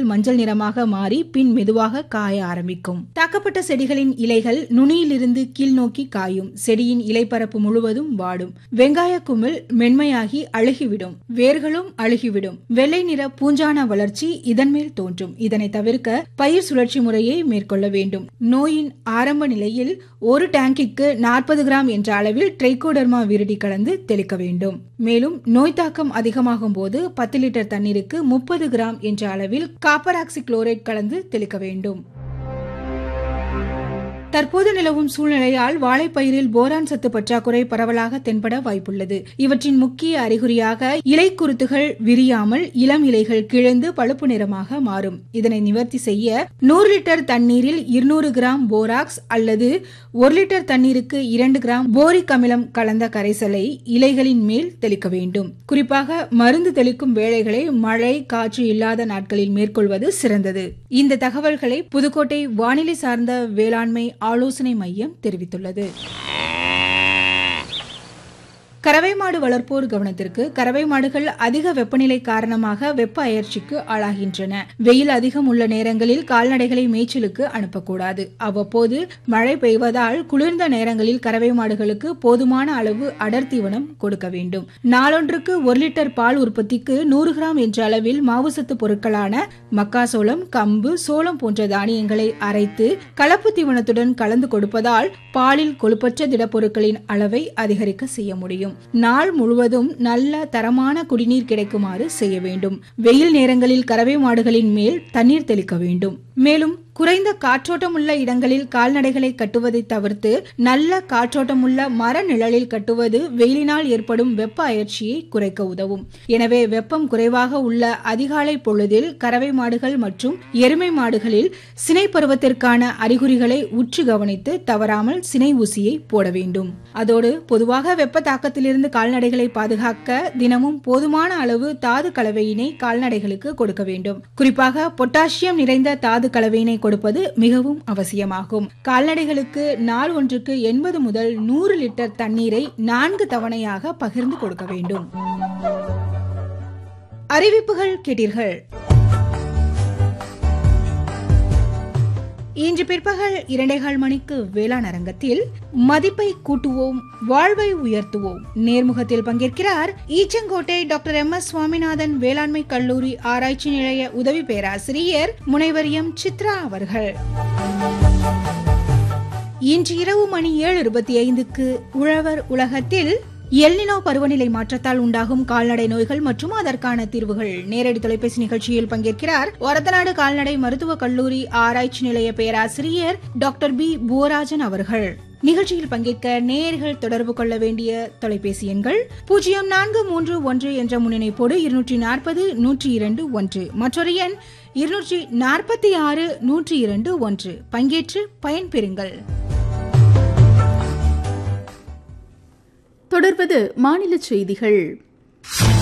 மஞ்சள் நிறமாக மாறி பின் மெதுவாக காய ஆரம்பிக்கும் தாக்கப்பட்ட செடிகளின் இலைகள் நுனியிலிருந்து கீழ் நோக்கி காயும் செடியின் இலைப்பரப்பு முழுவதும் வாடும் வெங்காய குமிழ் மென்மையாகி அழுகிவிடும் வேர்களும் அழுகிவிடும் வெள்ளை நிற பூஞ்சான வளர்ச்சி இதன் மேல் தோன்றும் இதனை தவிர்க்க பயிர் சுழற்சி முறையை மேற்கொள்ள வேண்டும் நோயின் ஆரம்ப நிலையில் ஒரு டேங்கிற்கு நாற்பது கிராம் என்ற அளவில் ட்ரைகோடர்மா விருடி கலந்து தெளிக்க வேண்டும் மேலும் நோய் தாக்கம் அதிகமாகும் போது பத்து லிட்டர் தண்ணீருக்கு முப்பது கிராம் என்ற அளவில் காப்பர் ஆக்சி குளோரைட் கலந்து தெளிக்க வேண்டும் தற்போது நிலவும் சூழ்நிலையால் வாழைப்பயிரில் போரான் சத்து பற்றாக்குறை பரவலாக தென்பட வாய்ப்புள்ளது இவற்றின் முக்கிய அறிகுறியாக இலை குருத்துகள் விரியாமல் இளம் இலைகள் கிழந்து பழுப்பு நிறமாக மாறும் இதனை நிவர்த்தி செய்ய நூறு லிட்டர் தண்ணீரில் இருநூறு கிராம் போராக்ஸ் அல்லது ஒரு லிட்டர் தண்ணீருக்கு இரண்டு கிராம் போரிக் அமிலம் கலந்த கரைசலை இலைகளின் மேல் தெளிக்க வேண்டும் குறிப்பாக மருந்து தெளிக்கும் வேளைகளை மழை காற்று இல்லாத நாட்களில் மேற்கொள்வது சிறந்தது இந்த தகவல்களை புதுக்கோட்டை வானிலை சார்ந்த வேளாண்மை ஆலோசனை மையம் தெரிவித்துள்ளது கறவை மாடு வளர்ப்போர் கவனத்திற்கு கறவை மாடுகள் அதிக வெப்பநிலை காரணமாக வெப்ப அயற்சிக்கு ஆளாகின்றன வெயில் அதிகம் உள்ள நேரங்களில் கால்நடைகளை மேய்ச்சலுக்கு அனுப்பக்கூடாது அவ்வப்போது மழை பெய்வதால் குளிர்ந்த நேரங்களில் கறவை மாடுகளுக்கு போதுமான அளவு அடர் தீவனம் கொடுக்க வேண்டும் நாளொன்றுக்கு ஒரு லிட்டர் பால் உற்பத்திக்கு நூறு கிராம் என்ற அளவில் மாவுசத்து பொருட்களான மக்காசோளம் கம்பு சோளம் போன்ற தானியங்களை அரைத்து கலப்பு தீவனத்துடன் கலந்து கொடுப்பதால் பாலில் கொழுப்பற்ற திடப்பொருட்களின் அளவை அதிகரிக்க செய்ய முடியும் நாள் முழுவதும் நல்ல தரமான குடிநீர் கிடைக்குமாறு செய்ய வேண்டும் வெயில் நேரங்களில் கறவை மாடுகளின் மேல் தண்ணீர் தெளிக்க வேண்டும் மேலும் குறைந்த காற்றோட்டமுள்ள இடங்களில் கால்நடைகளை கட்டுவதை தவிர்த்து நல்ல காற்றோட்டமுள்ள மர நிழலில் கட்டுவது வெயிலினால் ஏற்படும் வெப்ப அயற்சியை குறைக்க உதவும் எனவே வெப்பம் குறைவாக உள்ள அதிகாலை பொழுதில் கறவை மாடுகள் மற்றும் எருமை மாடுகளில் சினை பருவத்திற்கான அறிகுறிகளை உற்று கவனித்து தவறாமல் சினை ஊசியை போட வேண்டும் அதோடு பொதுவாக வெப்ப தாக்கத்திலிருந்து கால்நடைகளை பாதுகாக்க தினமும் போதுமான அளவு தாது கலவையினை கால்நடைகளுக்கு கொடுக்க வேண்டும் குறிப்பாக பொட்டாசியம் நிறைந்த தாது கலவையினை கொடுப்பது மிகவும் அவசியமாகும் கால்நடைகளுக்கு நாள் ஒன்றுக்கு எண்பது முதல் நூறு லிட்டர் தண்ணீரை நான்கு தவணையாக பகிர்ந்து கொடுக்க வேண்டும் அறிவிப்புகள் கேட்டீர்கள் இன்று பிற்பகல் இரண்டேகால் மணிக்கு வேளாண் அரங்கத்தில் மதிப்பை கூட்டுவோம் வாழ்வை உயர்த்துவோம் நேர்முகத்தில் பங்கேற்கிறார் Eachangottai doctor M S Swaminathan வேளாண்மை கல்லூரி ஆராய்ச்சி நிலைய உதவி பேராசிரியர் முனைவர் எம் சித்ரா அவர்கள் இன்று இரவு மணி ஏழு இருபத்தி ஐந்துக்கு உழவர் உலகத்தில் எல்னினோ பருவநிலை மாற்றத்தால் உண்டாகும் கால்நடை நோய்கள் மற்றும் அதற்கான தீர்வுகள் நேரடி தொலைபேசி நிகழ்ச்சியில் பங்கேற்கிறார் ஒரத்தநாடு கால்நடை மருத்துவக் கல்லூரி ஆராய்ச்சி நிலைய பேராசிரியர் டாக்டர் பி புவராஜன் அவர்கள் நிகழ்ச்சியில் பங்கேற்க நேயர்கள் தொடர்பு கொள்ள வேண்டிய தொலைபேசி எண்கள் பூஜ்ஜியம் நான்கு மூன்று ஒன்று என்ற முன்னிணைப்போடு இருநூற்றி நாற்பது நூற்றி இரண்டு ஒன்று மற்றொரு எண் இருநூற்றி நாற்பத்தி ஆறு நூற்றி இரண்டு ஒன்று பங்கேற்று பயன்பெறுங்கள் தொடர்வது மாநில செய்திகள்